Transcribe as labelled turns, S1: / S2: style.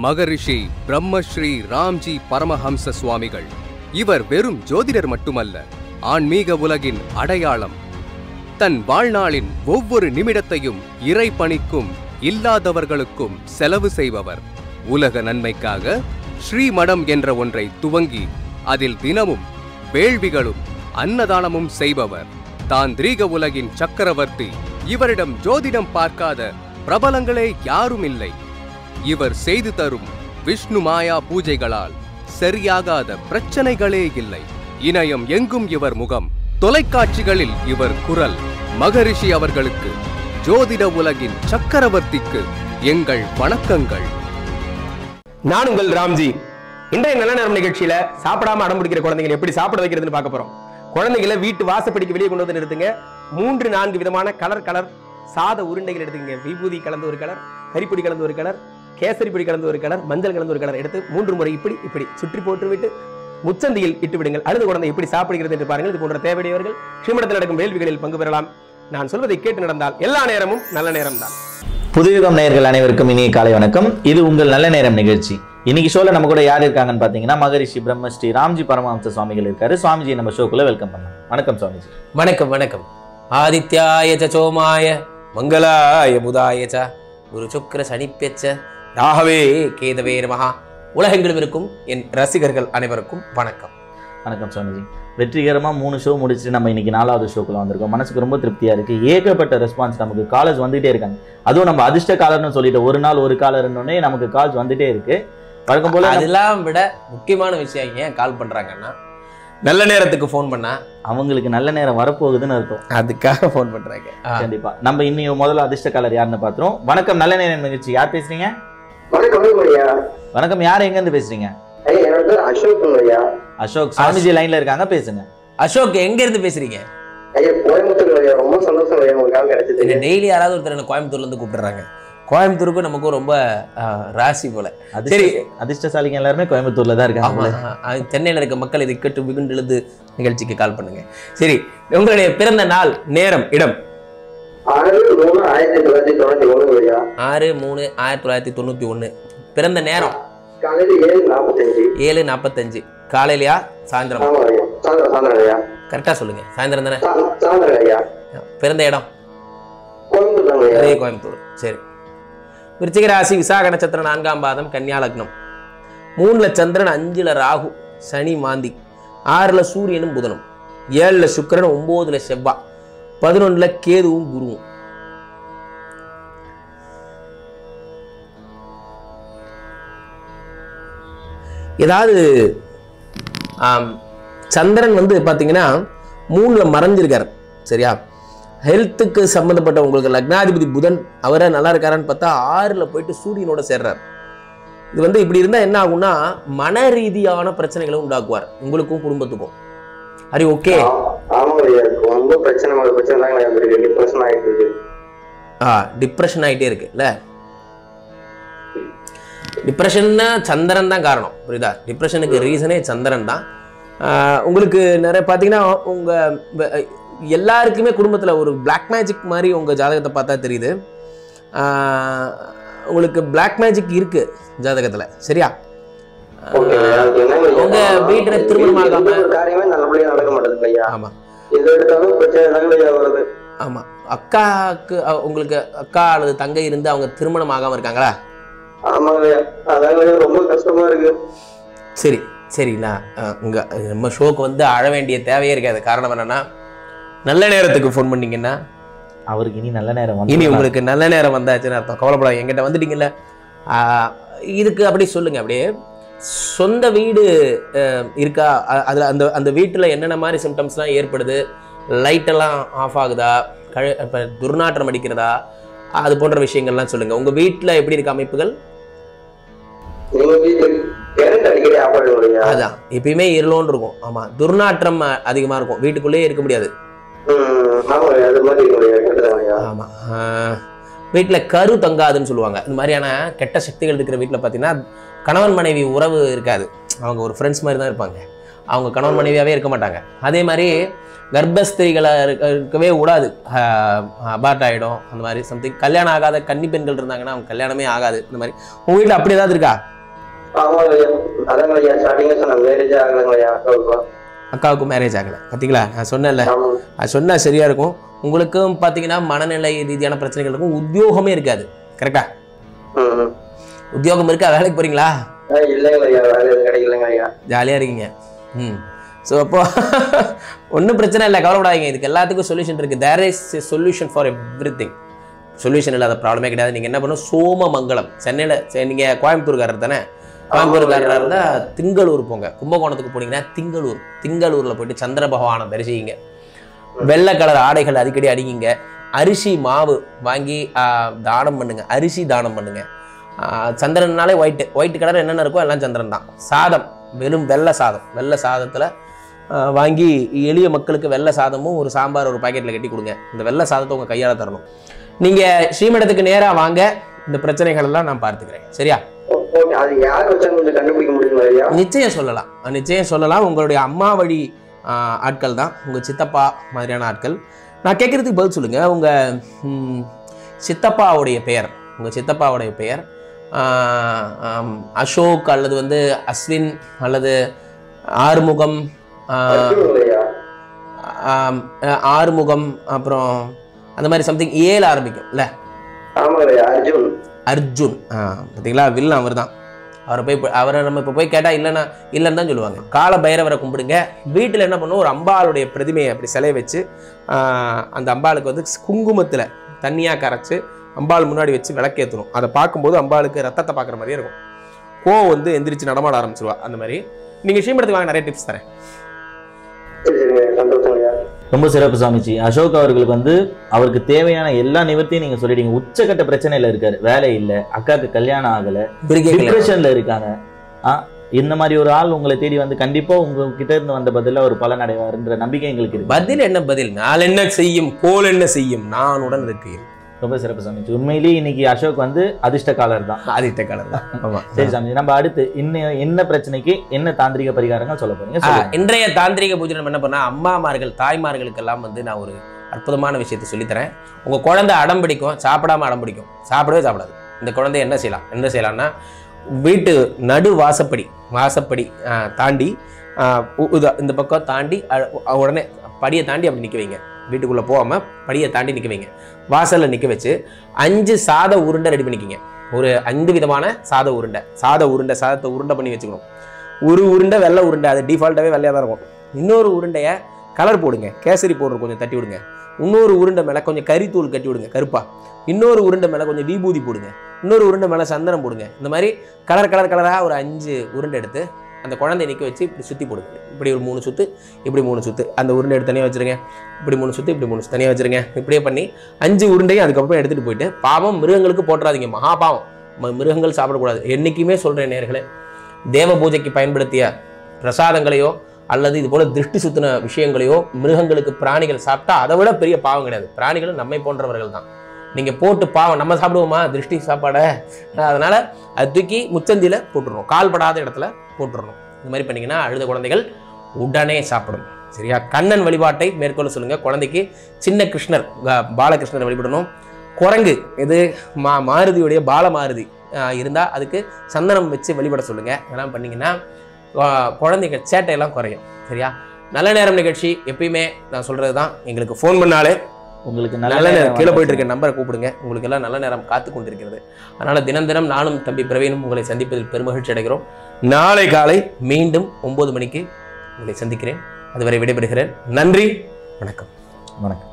S1: மகரிஷி பிரம்மஸ்ரீ ராம்ஜி பரமஹம்ச சுவாமிகள் இவர் வெறும் ஜோதிடர் மட்டுமல்ல ஆன்மீக உலகின் அடையாளம் தன் வாழ்நாளின் ஒவ்வொரு நிமிடத்தையும் இறை பணிக்கும் இல்லாதவர்களுக்கும் செலவு செய்பவர் உலக நன்மைக்காக ஸ்ரீமடம் என்ற ஒன்றை துவங்கி அதில் தினமும் வேள்விகளும் அன்னதானமும் செய்பவர் தாந்திரீக உலகின் சக்கரவர்த்தி இவரிடம் ஜோதிடம் பார்க்காத பிரபலங்களே யாரும் இல்லை இவர் செய்து தரும் விஷ்ணு மாயா பூஜைகளால் சரியாகாத பிரச்சனைகளே இல்லை இணையம் எங்கும் இவர் முகம் தொலைக்காட்சிகளில் இவர் குரல் மகரிஷி அவர்களுக்கு ஜோதிட உலகின் சக்கரவர்த்திக்கு எங்கள் வணக்கங்கள்
S2: நான் உங்கள் ராம்ஜி இன்றைய நல்ல நேரம் நிகழ்ச்சியில சாப்பிடாம அடம் பிடிக்கிற குழந்தைகளை எப்படி சாப்பிட வைக்கிறதுன்னு பார்க்க போறோம் குழந்தைகளை வீட்டு வாசப்படிக்கு வெளியே கொண்டு வந்து நிறுத்துங்க மூன்று நான்கு விதமான கலர் கலர் சாத உருண்டைகள் எடுத்துங்க விபூதி கலந்து ஒரு கலர் கரிப்பொடி கலந்து ஒரு கலர் கேசரி பொடி கலந்து ஒரு கலர் மஞ்சள் கலந்து ஒரு கலர் எடுத்து மூன்று முறை இப்படி இப்படி சுற்றி போட்டு விட்டு முச்சந்தியில் இட்டு விடுங்கள் அழுது குழந்தை எப்படி சாப்பிடுகிறது என்று பாருங்கள் இது போன்ற தேவையுடையவர்கள் ஸ்ரீமடத்தில் நடக்கும் வேள்விகளில் பங்கு பெறலாம் நான் சொல்வதை கேட்டு நடந்தால் எல்லா நேரமும் நல்ல நேரம்தான்
S3: புதுயுகம் நேயர்கள் அனைவருக்கும் இனிய காலை வணக்கம் இது உங்கள் நல்ல நேரம் நிகழ்ச்சி இன்னைக்கு ஷோல நம்ம கூட யார் இருக்காங்கன்னு பாத்தீங்கன்னா மகரிஷி பிரம்மஸ்ரீ ராம்ஜி பரமஹம்ச சுவாமிகள் இருக்காரு சுவாமிஜி நம்ம ஷோக்குள்ள வெல்கம் பண்ணலாம் வணக்கம் சுவாமிஜி
S4: வணக்கம் வணக்கம் ஆதித்யாய ச சோமாய மங்களாய புதாய ச குரு சுக்கர சனிப்பெச்ச ராகவே கேதவே நமஹா உலகெங்கிலும் இருக்கும் என் ரசிகர்கள் அனைவருக்கும் வணக்கம்
S3: வணக்கம் சுவாமிஜி வெற்றிகரமா மூணு ஷோ முடிச்சுட்டு நம்ம இன்னைக்கு நாலாவது ஷோக்குள்ள வந்திருக்கோம் மனசுக்கு ரொம்ப திருப்தியா இருக்கு ஏகப்பட்ட ரெஸ்பான்ஸ் நமக்கு காலேஜ் வந்துட்டே இருக்காங்க அதுவும் நம்ம அதிர்ஷ்ட காலர்னு சொல்லிட்டு ஒரு நாள் ஒரு காலர்னே நமக்கு கால்ஸ் வந்துட்டே இருக்கு வழக்கம் போல நம்ம-
S4: அதெல்லாம் விட முக்கியமான விஷயம் ஏன் கால் பண்றாங்கன்னா நல்ல நேரத்துக்கு ஃபோன் பண்ணா
S3: அவங்களுக்கு நல்ல நேரம் வரப்போகுதுன்னு அர்த்தம்
S4: அதுக்காக ஃபோன் பண்றாங்க ஆ.
S3: கண்டிப்பா நம்ம இன்னைக்கு முதல்ல அதிர்ஷ்ட காலர் யாருன்னு பாத்துறோம் வணக்கம் நல்ல நேரம் நிகழ்ச்சி யார் பேசுறீங்க
S5: வணக்கம் ஐயா
S3: வணக்கம் யார் எங்க இருந்து பேசுறீங்க
S5: ஐயா என்னோட பேர் அசோக் ஐயா
S3: அசோக் சுவாமிஜி லைன்ல இருக்காங்க பேசுங்க
S4: அசோக் எங்க இருந்து பேசுறீங்க
S5: ஐயா கோயம்புத்தூர் ஐயா ரொம்ப சந்தோஷம் ஐயா உங்களுக்காக கிடைச்சது
S4: டெய்லி யாராவது ஒருத்தர் என்ன கோயம்புத்தூர்ல இருந்து கூப்பிடுறாங்க கோயம்புத்தூருக்கும் நமக்கும் ரொம்ப ஆ, ராசி போல
S3: அதிர்ஷ்ட-
S4: சரி.
S3: அதிர்ஷ்டசாலிங்க எல்லாருமே கோயம்புத்தூர்ல தான்
S4: ஆமா
S3: இருக்காங்க
S4: ஆ, சென்னையில இருக்க மக்கள் இதை கேட்டு மிகுண்டு எழுது நிகழ்ச்சிக்கு கால் பண்ணுங்க சரி உங்களுடைய பிறந்த நாள் நேரம் இடம்
S5: ஆறு மூணு ஆயிரத்தி தொள்ளாயிரத்தி தொண்ணூத்தி ஒண்ணு ஐயா
S4: ஆறு மூணு ஆயிரத்தி தொள்ளாயிரத்தி தொண்ணூத்தி ஒண்ணு பிறந்த நேரம்
S5: காலையில ஏழு நாற்பத்தஞ்சு
S4: ஏழு நாற்பத்தஞ்சு காலையிலயா சாயந்தரம்
S5: ஆமா ஐயா சாயந்தரம் சாயந்தரம் ஐயா
S4: கரெக்டா சொல்லுங்க சாயந்தரம் தானே
S5: சா- சாயந்தரம் ஐயா
S4: பிறந்த இடம்
S5: கோயம்புத்தூர் தாங்க ஐயா
S4: அதே கோயம்புத்தூர் சரி விருச்சிக ராசி விசாக நட்சத்திரம் நான்காம் பாதம் கன்னியா லக்னம் மூணுல சந்திரன் அஞ்சுல ராகு சனி மாந்தி ஆறுல சூரியனும் புதனும் ஏழுல சுக்கிரன் ஒன்பதுல செவ்வா பதினொன்னுல கேதுவும் குருவும் ஏதாவது ஆம், சந்திரன் வந்து பார்த்தீங்கன்னா மூணில் மறைஞ்சிருக்காரு சரியா ஹெல்த்துக்கு சம்மந்தப்பட்ட உங்களுக்கு லக்னாதிபதி புதன் அவரே நல்லா இருக்காரான்னு பார்த்தா ஆறில் போயிட்டு சூரியனோட சேர்றார் இது வந்து இப்படி இருந்தால் என்ன ஆகும்னா மன ரீதியான பிரச்சனைகளை உண்டாக்குவார் உங்களுக்கும் குடும்பத்துக்கும் அரி ஓகே
S5: ஆ- ஆமாங்க ஐயா ரொம்ப பிரச்சனை மேல பிரச்சனை தாங்க ஐயா இருக்கு டிப்ரெஷன் ஆயிட்டு இருக்கு
S4: ஆ டிப்ரெஷன் ஆகிட்டே இருக்கு இல்ல டிப்ரெஷன்னா சந்திரன் தான் காரணம் புரியுதா டிப்ரெஷனுக்கு ரீசனே சந்திரன் தான் ஆ, உங்களுக்கு நிறைய பார்த்தீங்கன்னா உங்கள் எல்லாருக்குமே குடும்பத்தில் ஒரு Black மேஜிக் மாதிரி உங்கள் ஜாதகத்தை பார்த்தா தெரியுது ஆ, உங்களுக்கு Black மேஜிக் இருக்கு ஜாதகத்தில் சரியா
S5: ஓகே ஐயா அதுக்கு என்னங்க ஐயா?
S4: உங்க வீட்டுல திருமணம்
S5: எந்த
S4: ஆகாம-
S5: ஒரு காரியமே நல்லபடியா நடக்க மாட்டேங்குது ஐயா
S4: ஆமாம்
S5: எது எடுத்தாலும் பிரச்சனை தாங்க ஐயா வருது
S4: ஆமாம் அக்காவுக்கு அ, உங்களுக்கு அக்கா அல்லது தங்கை இருந்து அவங்க திருமணம் ஆகாமல் இருக்காங்களா
S5: ஆமாங்க ஐயா அதாங்க ஐயா ரொம்ப கஷ்டமா இருக்கு
S4: சரி சரிங்களா அஹ் உங்க அஹ் நம்ம ஷோக்கு வந்து அழ வேண்டிய தேவையே இருக்காது காரணம் என்னன்னா நல்ல நேரத்துக்கு ஃபோன் பண்ணீங்கன்னா
S3: அவருக்கு இனி நல்ல நேரம் வந்து
S4: இனி உங்களுக்கு நல்ல நேரம் வந்தாச்சுன்னு அர்த்தம் கவலைப்படாத என்கிட்ட வந்துட்டீங்கல்ல ஆஹ் இதுக்கு அப்படி சொல்லுங்க அப்படியே சொந்த வீடு அஹ், இருக்கா அ- அதுல அந்த அந்த வீட்டில் என்னென்ன மாதிரி சிம்டம்ஸ்லாம் ஏற்படுது லைட்டெல்லாம் ஆஃப் ஆகுதா கழ இப்போ துர்நாற்றம் அடிக்கிறதா அது போன்ற விஷயங்கள்லாம் சொல்லுங்க உங்க வீட்டில் எப்படி இருக்க அமைப்புகள்
S5: நீங்க வீட்டு கரண்ட் அடிக்கடி ஆஃப் ஆயிடும் ஐயா
S4: அதான் எப்பயுமே இருளோன்னு இருக்கும் ஆமா துர்நாற்றம் அ- அதிகமா இருக்கும் வீட்டுக்குள்ளேயே இருக்க முடியாது
S5: ம், ஆமா ஐயா, அது மாதிரி இருக்கு ஐயா கேட்டுதாங்க ஐயா
S4: ஆமா வீட்டில் கரு தங்காதுன்னு சொல்லுவாங்க இந்த மாதிரியான கெட்ட சக்திகள் இருக்கிற வீட்டில் பார்த்தீங்கன்னா கணவன் மனைவி உறவு இருக்காது அவங்க ஒரு ஃப்ரெண்ட்ஸ் மாதிரி தான் இருப்பாங்க அவங்க கணவன் மனைவியாவே இருக்க மாட்டாங்க அதே மாதிரி கர்ப்பஸ்திரிகளை இருக்க- இருக்கவே கூடாது அபார்ட் ஆகிடும் அந்த மாதிரி சம்திங் கல்யாணம் ஆகாத கன்னி பெண்கள் இருந்தாங்கன்னா அவங்க கல்யாணமே ஆகாது இந்த மாதிரி உங்கள் வீட்டில் அப்படி ஏதாவது இருக்கா
S5: ஆமாங்க ஐயா அதாங்க ஐயா ஸ்டார்டிங்ல சொன்ன மேரேஜ் ஆகலங்க ஐயா அக்காவுக்கு
S4: அக்காவுக்கும் மேரேஜ் ஆகலை பார்த்தீங்களா நான் சொன்னேன்ல
S5: ஆமா
S4: அது சொன்னால் சரியாக இருக்கும் உங்களுக்கும் பார்த்தீங்கன்னா மனநிலை ரீதியான பிரச்சனைகள் இருக்கும் உத்தியோகமே இருக்காது கரெக்டா
S5: ம் ம்.
S4: உத்தியோகம் இருக்கா வேலைக்கு போகிறீங்களா
S5: ஆ, இல்லைங்க ஐயா வேலை எதுவும் கிடைக்கலங்க ஐயா
S4: ஜாலியாக இருக்கீங்க ம் ஸோ அப்போ ஒன்றும் பிரச்சனை இல்லை கவலைப்படாதீங்க இதுக்கு எல்லாத்துக்கும் சொல்யூஷன் இருக்குது there is solution for everything solution இல்லாத ப்ராப்ளமே கிடையாது நீங்கள் என்ன பண்ணணும் சோமமங்கலம் சென்னையில் நீங்கள் கோயம்புத்தூர்காரர் தானே கோயம்புத்தூர்காரராக இருந்தால் திங்களூர் போங்க கும்பகோணத்துக்கு போனீங்கன்னா திங்களூர் திங்களூரில் போயிட்டு சந்திர பகவானை தரிசிங்க வெள்ளை கலர் ஆடைகள் அடிக்கடி அடிங்க அரிசி மாவு வாங்கி ஆ, தானம் பண்ணுங்க அரிசி தானம் பண்ணுங்க ஆ, சந்திரன்னாலே ஒயிட்டு ஒயிட் கலர் என்னென்ன இருக்கோ எல்லாம் சந்திரன் தான் சாதம் வெறும் வெள்ளை சாதம் வெள்ளை சாதத்தில் வாங்கி எளிய மக்களுக்கு வெள்ளை சாதமும் ஒரு சாம்பார் ஒரு பாக்கெட்டில் கட்டி கொடுங்க இந்த வெள்ளை சாதத்தை உங்கள் கையால் தரணும் நீங்கள் ஸ்ரீமடத்துக்கு நேராக வாங்க இந்த பிரச்சனைகள் எல்லாம் நான் பார்த்துக்கிறேன் சரியா
S5: ஓ- ஓகே அது யார் வச்சாங்க கொஞ்சம் கண்டுபிடிக்க முடியுங்களா ஐயா
S4: நிச்சயம் சொல்லலாம் நிச்சயம் சொல்லலாம் உங்களுடைய அம்மா வழி ஆ, ஆட்கள் தான் உங்கள் சித்தப்பா மாதிரியான ஆட்கள் நான் கேட்குறதுக்கு பதில் சொல்லுங்கள் உங்கள் சித்தப்பாவுடைய பெயர் உங்கள் சித்தப்பாவுடைய பெயர் ஆ, ஆம், அசோக் அல்லது வந்து அஸ்வின் அல்லது ஆறுமுகம் ஆ,
S5: அர்ஜுன் ஐயா
S4: ஆம், ஆறுமுகம் அப்புறம் அந்த மாதிரி சம்திங் ஏல ஆரம்பிக்கும் இல்லை
S5: ஆமாங்க ஐயா அர்ஜுன்
S4: அர்ஜுன் ஆ பார்த்தீங்களா வில்லன் அவர் தான் அவரை போய் இப்ப- அவரை நம்ம இப்போ போய் கேட்டால் இல்லைன்னா இல்லைன்னு தான் சொல்லுவாங்க கால பைரவரை கும்பிடுங்க வீட்டில் என்ன பண்ணுவோம் ஒரு அம்பாளுடைய பிரதிமையை அப்படி சிலைய வச்சு ஆ, அந்த அம்பாளுக்கு வந்து குங்குமத்தில் தண்ணியாக கரைச்சி அம்பாள் முன்னாடி வச்சு விளக்கேற்றணும் அதை பார்க்கும்போது அம்பாளுக்கு ரத்தத்தை பார்க்குற மாதிரியே இருக்கும் கோவம் வந்து எந்திரிச்சு நடமாட ஆரம்பிச்சிருவா அந்த மாதிரி நீங்கள் ஸ்ரீமடத்துக்கு வாங்க நிறைய டிப்ஸ் தரேன்
S5: சரி சரிங்க சந்தோஷம் ஐயா
S3: ரொம்ப சிறப்பு சாமிஜி அசோக் அவர்களுக்கு வந்து அவருக்கு தேவையான எல்லா நிவர்த்தியும் நீங்க சொல்லிட்டீங்க உச்சக்கட்ட பிரச்சனையில இருக்காரு வேலை இல்ல அக்காக்கு கல்யாணம் ஆகல
S4: பிரிகே
S3: டிப்ரெஷன்ல இருக்காங்க ஆ, இந்த மாதிரி ஒரு ஆள் உங்களை தேடி வந்து கண்டிப்பா உங்ககிட்ட இருந்து வந்த பதில ஒரு பலன் அடைவாருன்ற நம்பிக்கை எங்களுக்கு இருக்கு
S4: பதில் என்ன பதில் நாள் என்ன செய்யும் கோல் என்ன செய்யும் நான் உடன் இருக்கிறேன்
S3: ரொம்ப சிறப்பு சாமிஜி உண்மையிலேயே இன்னைக்கு அசோக் வந்து அதிர்ஷ்டக்காலர் தான்
S4: ஆதித்த காலர் தான் ஆமாம்
S3: சரி சாமிஜி நம்ம அடுத்து இன்னும் என்ன பிரச்சனைக்கு என்ன தாந்திரிக பரிகாரங்கள் சொல்ல போறீங்க
S4: ஆ,
S3: சொல்லுங்க.
S4: இன்றைய தாந்திரிக பூஜை நம்ம என்ன பண்ணா அம்மாமார்கள் தாய்மார்களுக்கெல்லாம் வந்து நான் ஒரு அற்புதமான விஷயத்தை சொல்லித்தரேன் உங்க குழந்தை அடம் பிடிக்கும் சாப்பிடாம அடம் பிடிக்கும் சாப்பிடவே சாப்பிடாது இந்த குழந்தை என்ன செய்யலாம் என்ன செய்யலாம்னா வீட்டு நடு வாசப்படி வாசப்படி ஆ, தாண்டி ஆ, உ- உதா- இந்த பக்கம் தாண்டி அ- அ- உடனே படியை தாண்டி அப்படி நிற்க வைங்க வீட்டுக்குள்ளே போகாமல் படியை தாண்டி நிற்க வைங்க வாசலில் நிற்க வச்சு அஞ்சு சாத உருண்டை ரெடி பண்ணிக்கிங்க ஒரு ஐந்து விதமான சாத உருண்டை சாத உருண்டை சாதத்தை உருண்டை பண்ணி வச்சுக்கணும் ஒரு உருண்டை வெள்ளை உருண்டை அது டிஃபால்ட்டாகவே வெள்ளையாக தான் இருக்கும் இன்னொரு உருண்டையை கலர் போடுங்க கேசரி பவுடர் கொஞ்சம் தட்டி விடுங்க இன்னொரு உருண்டை மேலே கொஞ்சம் கறித்தூள் கட்டி விடுங்க கருப்பா இன்னொரு உருண்டை மேலே கொஞ்சம் விபூதி போடுங்க இன்னொரு உருண்டை மேலே சந்தனம் போடுங்க இந்த மாதிரி கலர் கலர் கலராக ஒரு அஞ்சு உருண்டை எடுத்து அந்த குழந்தைய நிற்க வச்சு இப்படி சுற்றி போடுங்க இப்படி ஒரு மூணு சுற்று இப்படி மூணு சுற்று அந்த உருண்டை எடுத்து தனியாக வச்சுருங்க இப்படி மூணு சுற்று இப்படி மூணு தனியாக வச்சுருங்க இப்படியே பண்ணி அஞ்சு உருண்டையும் அதுக்கப்புறம் எடுத்துகிட்டு போயிட்டு பாவம் மிருகங்களுக்கு போட்டுறாதீங்க மகா பாவம் ம- மிருகங்கள் சாப்பிடக்கூடாது என்றைக்குமே சொல்கிறேன் நேர்களே தேவ பூஜைக்கு பயன்படுத்திய பிரசாதங்களையோ அல்லது இது போல திருஷ்டி சுத்தின விஷயங்களையோ மிருகங்களுக்கு பிராணிகள் சாப்பிட்டா அதை விட பெரிய பாவம் கிடையாது பிராணிகளும் நம்மை போன்றவர்கள் தான் நீங்க போட்டு பாவம் நம்ம சாப்பிடுவோமா திருஷ்டி சாப்பாடை அதனால அது தூக்கி முச்சந்தியில போட்டுறணும் கால்படாத இடத்துல போட்டுறணும் இந்த மாதிரி பண்ணீங்கன்னா அழுத குழந்தைகள் உடனே சாப்பிடும் சரியா கண்ணன் வழிபாட்டை மேற்கொள்ள சொல்லுங்க குழந்தைக்கு சின்ன கிருஷ்ணர் க- பாலகிருஷ்ணரை வழிபடணும் குரங்கு இது மா மாருதியுடைய பால மாருதி ஆஹ் இருந்தா அதுக்கு சந்தனம் வச்சு வழிபட சொல்லுங்க இதெல்லாம் பண்ணீங்கன்னா ஆஹ் குழந்தைங்க சேட்டையெல்லாம் குறையும் சரியா நல்ல நேரம் நிகழ்ச்சி எப்பயுமே நான் சொல்றது தான் எங்களுக்கு ஃபோன் பண்ணாலே
S3: உங்களுக்கு
S4: நல்ல
S3: நல்ல
S4: நேரம் கீழே போயிட்டு
S3: நேரம்
S4: இருக்க நம்பரை கூப்பிடுங்க உங்களுக்கு எல்லாம் நல்ல நேரம் காத்து கொண்டிருக்கிறது அதனால தினம் தினம் நானும் தம்பி பிரவீனும் உங்களை சந்திப்பதில் பெருமகிழ்ச்சி அடைகிறோம் நாளை காலை மீண்டும் ஒன்பது மணிக்கு உங்களை சந்திக்கிறேன் அதுவரை விடைபெறுகிறேன் நன்றி வணக்கம்
S3: வணக்கம்